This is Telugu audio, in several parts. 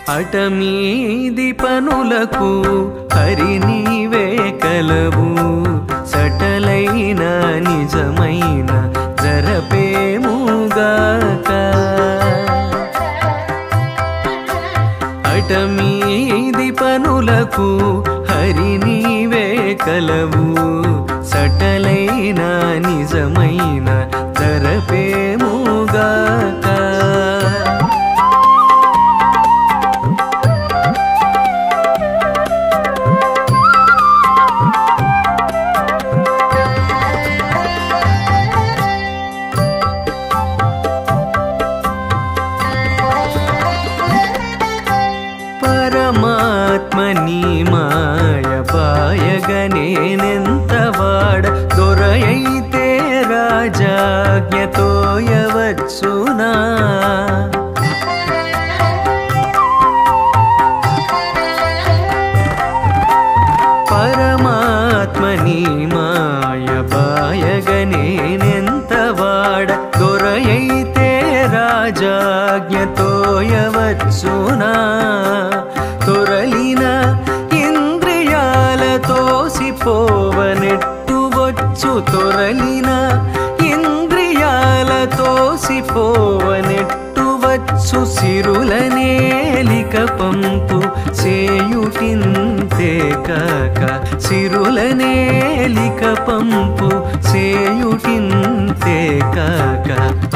అటమీది పనులకు హరి నీవే కలవు సటలైన నిజమైన జరపేముగాక అటమీది పనులకు హరి నీవే కలవు సటలైన నిజమైన జరపేముగాక పరమాత్మ నీ మాయ పాయగనేనెంత వాడ దొరయైతే రాజాజ్ఞతోయవచ్చునా పరమాత్మ నీ మాయ పాయగనేనెంత వాడ దొరయైతే రాజాజ్ఞతోయవచ్చునా తొరలిన ఇంద్రియాలతోసిపోవనెట్టువచ్చు తొరలిన ఇంద్రియాలతోసిపోవనెట్టువచ్చు సిరులనేలిక పంపు చేయుటింతే కాక సిరులనేలిక పంపు చేయుటింతే కాక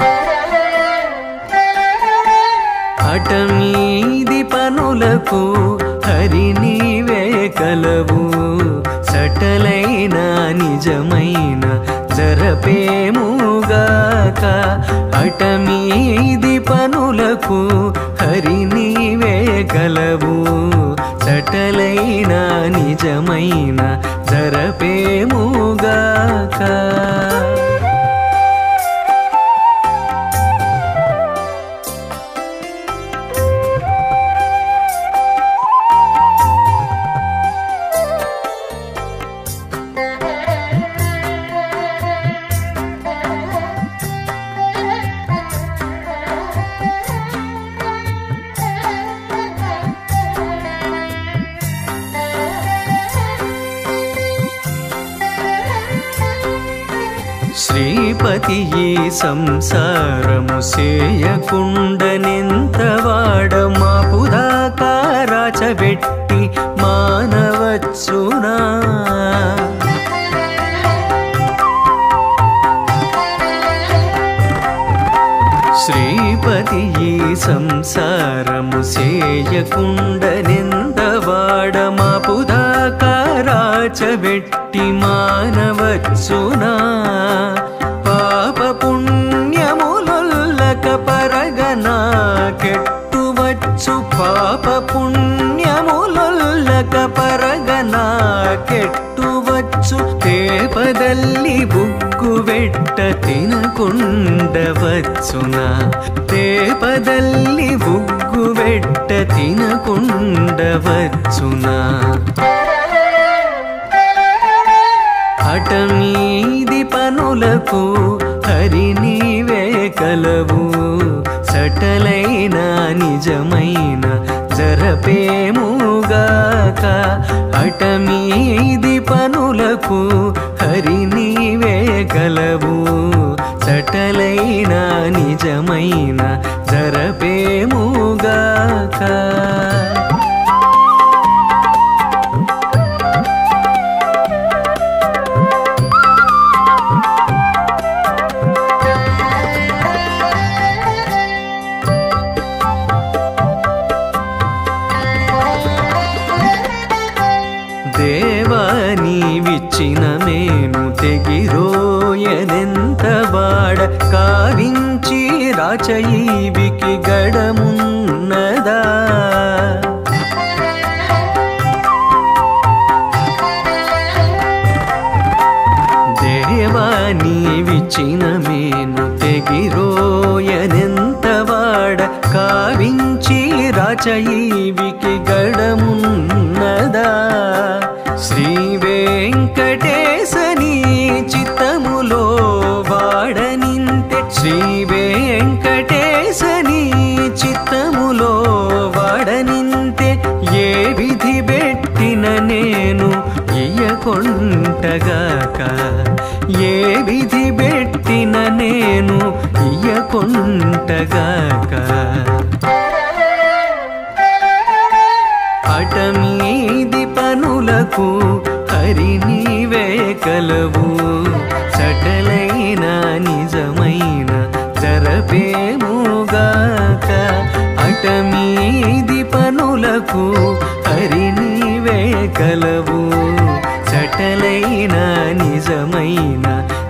అటమీది పనులకు హరి నీవే కలవు సటలైన నిజమైన జరపేముగాక అటమీది పనులకు హరి నీవే కలవు సటలైన నిజమైన జరపేముగాక శ్రీపతి ఈ సంసారము సేయకుండనెంత వాడ మాపుదాకా రాచబెట్టి మానవచ్చునా శ్రీపతి ఈ సంసారము సేయకుండనెంత వాడ మాపుదాకా రాచబెట్టి మానవచ్చునా పాప పుణ్యములొల్లక పరగనా కెట్టువచ్చు పాప పుణ్యములొల్లక పరగనా కెట్టువచ్చు తేపదల్లి బుగ్గు వెట్ట తినకుండవచ్చునా తేపదల్లి బుగ్గు వెట్ట తినకుండవచ్చునా అటమీది పనులకు హరి నీవే కలవు సటలైన నిజమైన జరపేముగాక అటమీది పనులకు హరి నీవే కలవు సటలైన నిజమైన జరపేముగాక దేవా నీవిచ్చిన మేను తెగిరోయనెంత వాడ కావించి రాచయివికి గడమున్నదా దేవా నీవిచ్చిన మేను తెగిరోయనెంత వాడ కావించి రాచయివికి గడమున్నదా శ్రీ వెంకటేశని చిత్తములో వాడనింతే శ్రీ వెంకటేశని చిత్తములో వాడనింతే పనులకు హరి నీవే కలవు సటలైన నిజమైన జరపేముగాక అటమీది పనులకు హరి నీవే కలవు సటలైన నిజమైన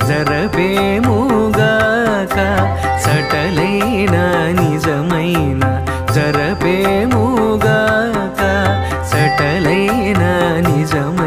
జరపేముగాక సటలైన నిజమైన జరపేముగాక సటలైన నిజమైన